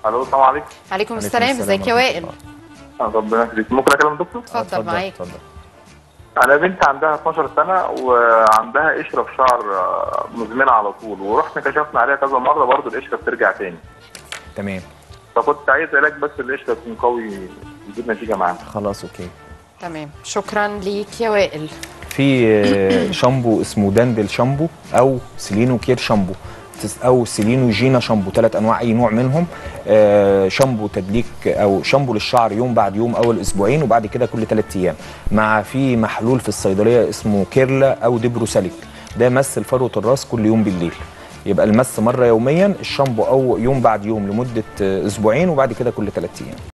الو السلام عليكم عليكم السلام ازيك يا ورحمة وائل الله. ربنا يخليك ممكن اكلم الدكتور اتفضل معاك اتفضل انا بنت عندها 12 سنه وعندها قشره في شعر آه، مزمنه على طول ورحنا كشفنا عليها كذا مره برضه القشره بترجع تاني تمام فكنت عايز علاج بس القشره يكون قوي يجيب نتيجه معاها خلاص اوكي تمام شكرا ليك يا وائل في آه، شامبو اسمه داندل شامبو او سيلينو كير شامبو تس- او سيلينو جينا شامبو ثلاث انواع اي نوع منهم آه، شامبو تدليك او شامبو للشعر يوم بعد يوم اول اسبوعين وبعد كده كل ثلاث ايام مع في محلول في الصيدليه اسمه كيرلا او ديبروساليك ده مس لفروه الراس كل يوم بالليل يبقى المس مره يوميا الشامبو او يوم بعد يوم لمده آه، اسبوعين وبعد كده كل ثلاث ايام